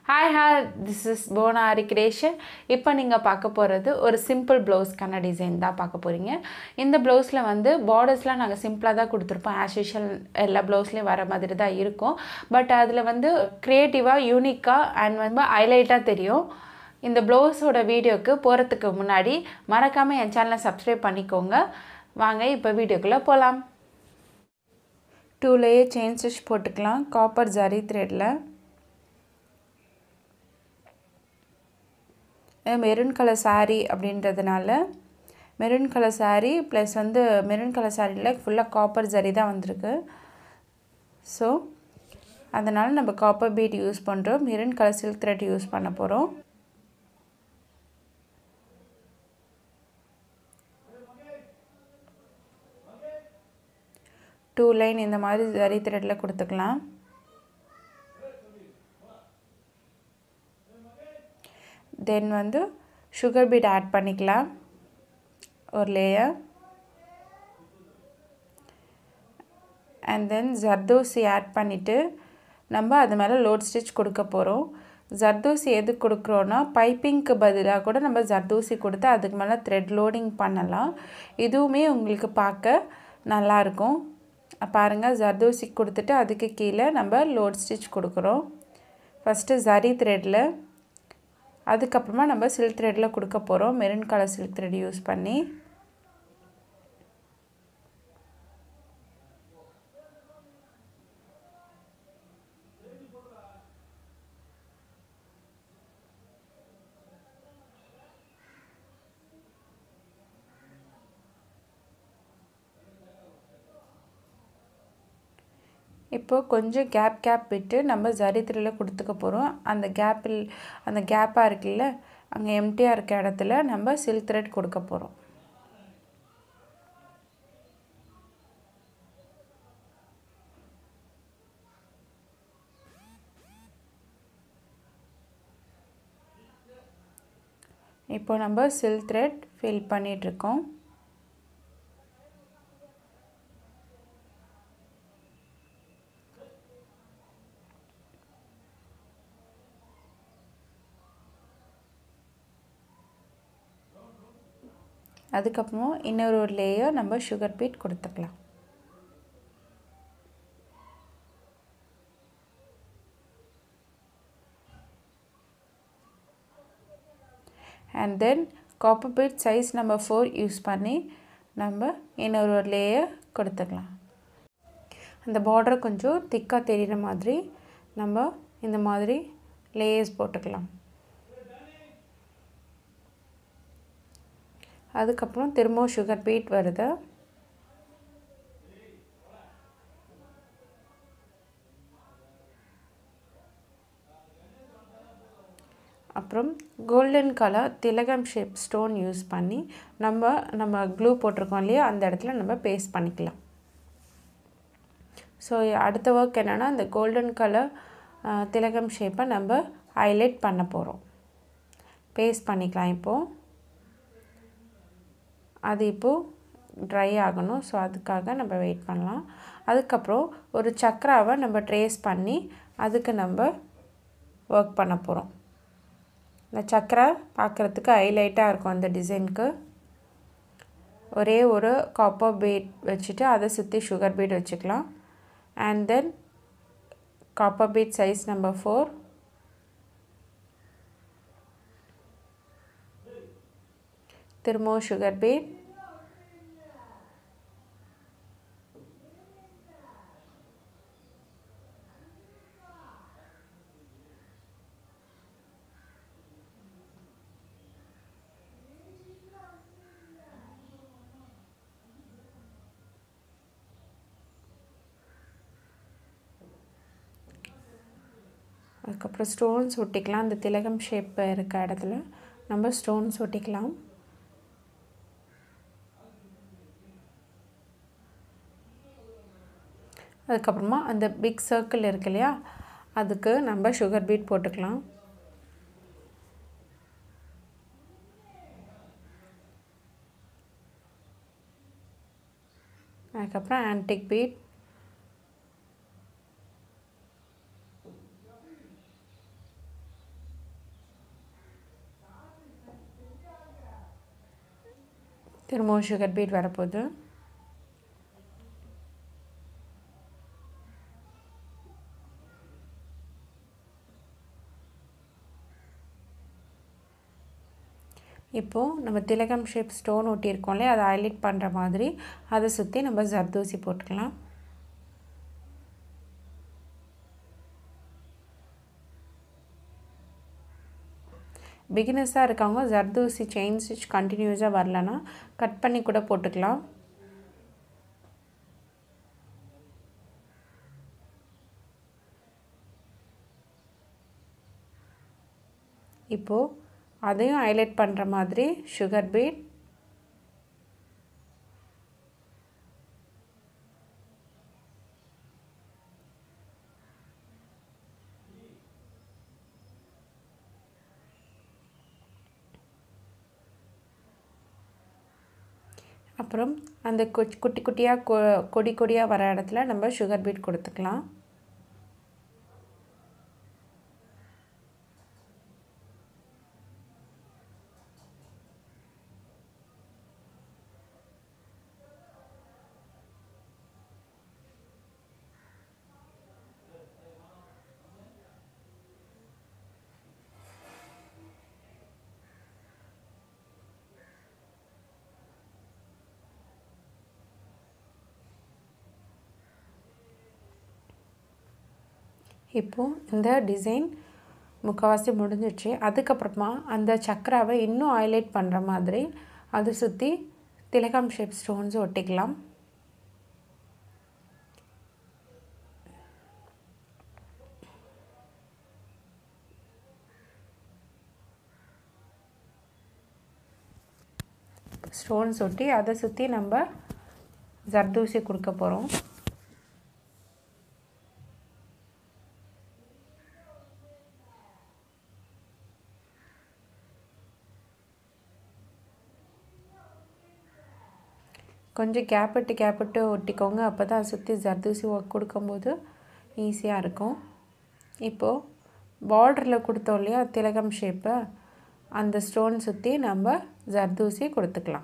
hi hi this is போனா creation இப்போ நீங்கள் பார்க்க போகிறது ஒரு சிம்பிள் ப்ளவுஸ்க்கான டிசைன் தான் பார்க்க போகிறீங்க இந்த ப்ளவுஸில் வந்து பார்டர்ஸ்லாம் நாங்கள் சிம்பிளாக தான் கொடுத்துருப்போம் ஆஸ் யூஷுவல் எல்லா ப்ளவுஸ்லேயும் வர மாதிரி தான் இருக்கும் பட் அதில் வந்து க்ரியேட்டிவாக யூனிக்காக அண்ட் வந்து ஹைலைட்டாக தெரியும் இந்த ப்ளவுஸோட வீடியோக்கு போகிறதுக்கு முன்னாடி மறக்காமல் என் சேனலை சப்ஸ்கிரைப் பண்ணிக்கோங்க வாங்க இப்போ வீடியோக்குள்ளே போகலாம் டூ லேயர் செயின் ஸ்டிச் போட்டுக்கலாம் காப்பர் ஜரி த்ரெட்டில் மெரூன் கலர் சாரீ அப்படின்றதுனால மெரூன் கலர் சாரீ ப்ளஸ் வந்து மெரூன் கலர் சாரியில் ஃபுல்லாக காப்பர் ஜரி தான் வந்திருக்கு ஸோ அதனால் நம்ம காப்பர் பீட் யூஸ் பண்ணுறோம் maroon colour silk thread use பண்ண போகிறோம் டூ லைன் இந்த மாதிரி ஜரி த்ரெட்டில் கொடுத்துக்கலாம் தென் வந்து சுகர் பீட் ஆட் பண்ணிக்கலாம் ஒரு layer and then zardozi add பண்ணிவிட்டு நம்ம அது மேலே லோட் ஸ்டிச் கொடுக்க போகிறோம் ஜர்தோசி எது கொடுக்குறோன்னா பைப்பிங்க்கு பதிலாக கூட நம்ம ஜர்தோசி கொடுத்து அதுக்கு மேலே த்ரெட் லோடிங் பண்ணலாம் இதுவுமே உங்களுக்கு பார்க்க நல்லாயிருக்கும் பாருங்கள் ஜர்தோசி கொடுத்துட்டு அதுக்கு கீழே நம்ம லோட் ஸ்டிச் கொடுக்குறோம் ஃபஸ்ட்டு ஜரி த்ரெட்டில் அதுக்கப்புறமா நம்ம சில்க் த்ரெட்டில் கொடுக்க போகிறோம் maroon colour silk thread use பண்ணி இப்போது கொஞ்சம் கேப் கேப் விட்டு நம்ம ஜரித்திரியில் கொடுத்துக்க போகிறோம் அந்த கேப்பில் அந்த கேப்பாக இருக்குல்ல அங்கே எம்டியாக இருக்க இடத்துல நம்ம சில்க் த்ரெட் கொடுக்க போகிறோம் இப்போ நம்ம சில்க் த்ரெட் ஃபில் பண்ணிகிட்ருக்கோம் அதுக்கப்புறம் இன்னொரு ஒரு லேயர் நம்ம சுகர் பீட் கொடுத்துக்கலாம் and then copper bead size number four use பண்ணி நம்ம இன்னொரு ஒரு லேயர் கொடுத்துக்கலாம் அந்த பார்டர் கொஞ்சம் திக்காக தெரிகிற மாதிரி நம்ம இந்த மாதிரி லேயர்ஸ் போட்டுக்கலாம் அதுக்கப்புறம் திரும்பவும் சுகர் பீட் வருது அப்புறம் கோல்டன் கலர் திலகம் ஷேப் ஸ்டோன் யூஸ் பண்ணி நம்ம நம்ம க்ளூ போட்டிருக்கோம் இல்லையா அந்த இடத்துல நம்ம பேஸ்ட் பண்ணிக்கலாம் ஸோ அடுத்த ஒர்க் என்னென்னா அந்த கோல்டன் கலர் திலகம் ஷேப்பை நம்ம ஹைலைட் பண்ண போகிறோம் பேஸ்ட் பண்ணிக்கலாம் இப்போது அது இப்போது ட்ரை ஆகணும் ஸோ அதுக்காக நம்ம வெயிட் பண்ணலாம் அதுக்கப்புறம் ஒரு சக்கராவை நம்ம ட்ரேஸ் பண்ணி அதுக்கு நம்ம ஒர்க் பண்ண போகிறோம் இந்த சக்கரை பார்க்குறதுக்கு ஹைலைட்டாக இருக்கும் அந்த டிசைனுக்கு ஒரே ஒரு காப்பர் பீட் வச்சுட்டு அதை சுற்றி சுகர் பீட் வச்சுக்கலாம் and then copper bead size number four திரும்பவும் சுகர் பீட் அதுக்கப்புறம் ஸ்டோன்ஸ் ஒட்டிக்கலாம் அந்த திலகம் ஷேப் இருக்க இடத்துல நம்ம ஸ்டோன்ஸ் ஒட்டிக்கலாம் அதுக்கப்புறமா அந்த பிக் சர்க்கிள் இருக்கு இல்லையா அதுக்கு நம்ம சுகர் பீட் போட்டுக்கலாம் அதுக்கப்புறம் ஆன்டிக் பீட் திரும்பவும் சுகர் பீட் வரப்போகுது இப்போது நம்ம திலகம் ஷேப் ஸ்டோன் ஒட்டியிருக்கோம் இல்லையா அதை ஹைலைட் பண்ணுற மாதிரி அதை சுற்றி நம்ம ஜர்தூசி போட்டுக்கலாம் பிகினர்ஸாக இருக்கவங்க ஜர்தூசி செயின் ஸ்டிச் கண்டினியூஸாக வரலன்னா கட் பண்ணி கூட போட்டுக்கலாம் இப்போது அதையும் ஹைலைட் பண்ணுற மாதிரி சுகர் பீட் அப்புறம் அந்த குட்டி குட்டியாக கொ கொடி கொடியாக வர இடத்துல நம்ம சுகர் பீட் கொடுத்துக்கலாம் இப்போது இந்த டிசைன் முக்கால்வாசி முடிஞ்சிடுச்சு அதுக்கப்புறமா அந்த சக்கராவை இன்னும் ஹைலைட் பண்ணுற மாதிரி அதை சுற்றி திலகம் ஷேப் ஸ்டோன்ஸ் ஒட்டிக்கலாம் ஸ்டோன்ஸ் ஒட்டி அதை சுற்றி நம்ம ஜர்தூசி கொடுக்க போகிறோம் கொஞ்சம் கேப் விட்டு கேப் விட்டு ஒட்டிக்கோங்க அப்போ தான் சுற்றி ஜர்தூசி கொடுக்கும்போது ஈஸியாக இருக்கும் இப்போது பார்டரில் கொடுத்தோம் இல்லையா திலகம் ஷேப்பை அந்த ஸ்டோன் சுற்றி நம்ம ஜர்தூசி கொடுத்துக்கலாம்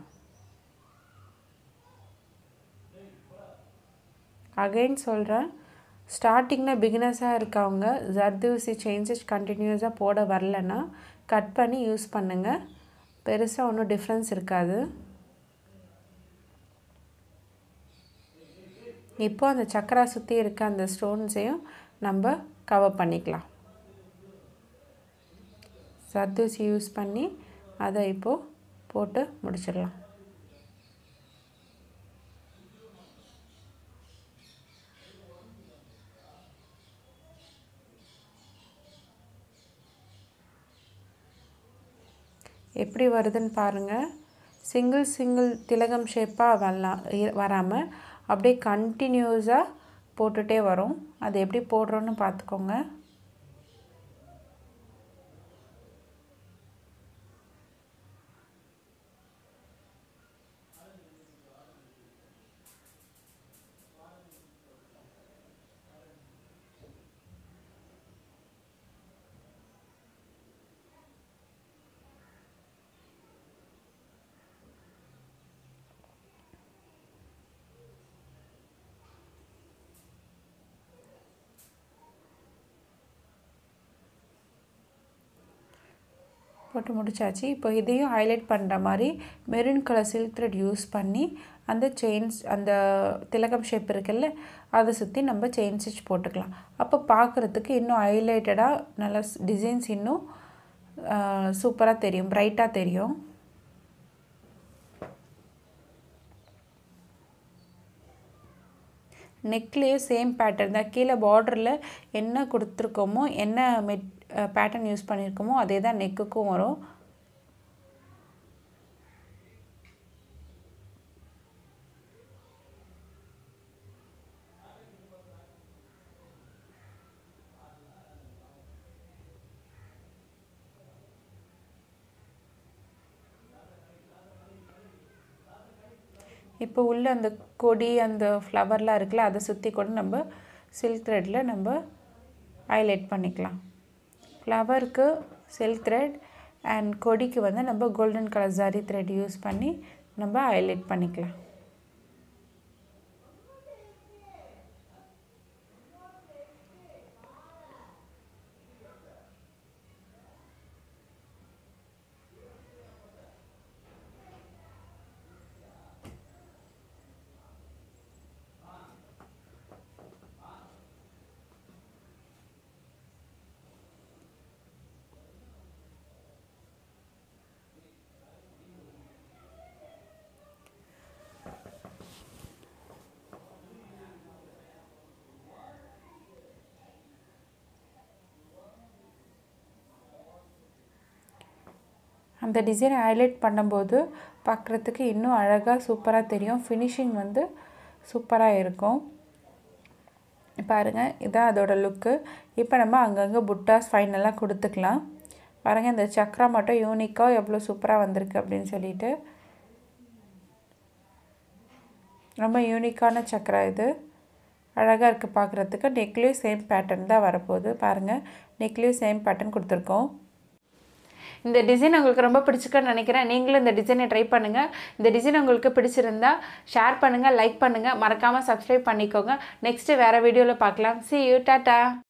அகைன் சொல்கிறேன் ஸ்டார்டிங்கில் பிகினர்ஸாக இருக்கவங்க ஜர்தூசி சேஞ்சஸ் கண்டினியூஸாக போட வரலன்னா கட் பண்ணி யூஸ் பண்ணுங்கள் பெருசாக ஒன்றும் டிஃப்ரென்ஸ் இருக்காது இப்போ அந்த சக்கரா சுற்றி இருக்க அந்த ஸ்டோன்ஸையும் நம்ம கவர் பண்ணிக்கலாம் சர்தூசி யூஸ் பண்ணி அதை இப்போது போட்டு முடிச்சிடலாம் எப்படி வருதுன்னு பாருங்கள் சிங்கிள் சிங்கிள் திலகம் ஷேப்பாக வரலாம் வராமல் அப்படியே கண்டினியூஸாக போட்டுகிட்டே வரும் அது எப்படி போடுறோன்னு பார்த்துக்கோங்க போட்டு முடிச்சாச்சு இப்போ இதையும் ஹைலைட் பண்ணுற மாதிரி maroon colour silk thread use பண்ணி அந்த செயின்ஸ் அந்த திலகம் ஷேப் இருக்குல்ல அதை சுற்றி நம்ம செயின் ஸ்டிச் போட்டுக்கலாம் அப்போ பார்க்குறதுக்கு இன்னும் ஹைலைட்டடாக நல்ல டிசைன்ஸ் இன்னும் சூப்பராக தெரியும் ப்ரைட்டாக தெரியும் நெக்லேயும் சேம் பேட்டர்ன் தான் கீழே பார்டரில் என்ன கொடுத்துருக்கோமோ என்ன மெட் பேட்டர்ன் யூஸ் பண்ணியிருக்கோமோ அதே தான் நெக்குக்கும் வரும் இப்போ உள்ள அந்த கொடி அந்த ஃப்ளவர்லாம் இருக்குல்ல அதை சுற்றி கூட நம்ம சில்க் த்ரெட்டில் நம்ம ஹைலைட் பண்ணிக்கலாம் ஃப்ளவருக்கு சில்க் த்ரெட் அண்ட் கொடிக்கு வந்து நம்ம golden colour zari thread use பண்ணி நம்ம ஹைலைட் பண்ணிக்கலாம் அந்த டிசைனை ஹைலைட் பண்ணும்போது பார்க்குறதுக்கு இன்னும் அழகாக சூப்பராக தெரியும் ஃபினிஷிங் வந்து சூப்பராக இருக்கும் பாருங்கள் இதான் அதோட லுக்கு இப்போ நம்ம அங்கங்கே புட்டாஸ் ஃபைனலாக கொடுத்துக்கலாம் பாருங்கள் இந்த சக்கரா மட்டும் யூனிக்காக எவ்வளோ சூப்பராக வந்திருக்கு அப்படின்னு சொல்லிட்டு ரொம்ப யூனிக்கான சக்கரா இது அழகாக இருக்குது பார்க்குறதுக்கு நெக்லேயும் சேம் பேட்டர்ன் தான் வரப்போகுது பாருங்கள் நெக்லேயும் சேம் பேட்டர்ன் கொடுத்துருக்கோம் இந்த டிசைன் உங்களுக்கு ரொம்ப பிடிச்சிருக்குன்னு நினைக்கிறேன் நீங்களும் இந்த டிசைனை ட்ரை பண்ணுங்கள் இந்த டிசைன் உங்களுக்கு பிடிச்சிருந்தா ஷேர் பண்ணுங்கள் லைக் பண்ணுங்கள் மறக்காமல் சப்ஸ்கிரைப் பண்ணிக்கோங்க நெக்ஸ்ட்டு வேறு வீடியோவில் பார்க்கலாம் சி யூ டாட்டா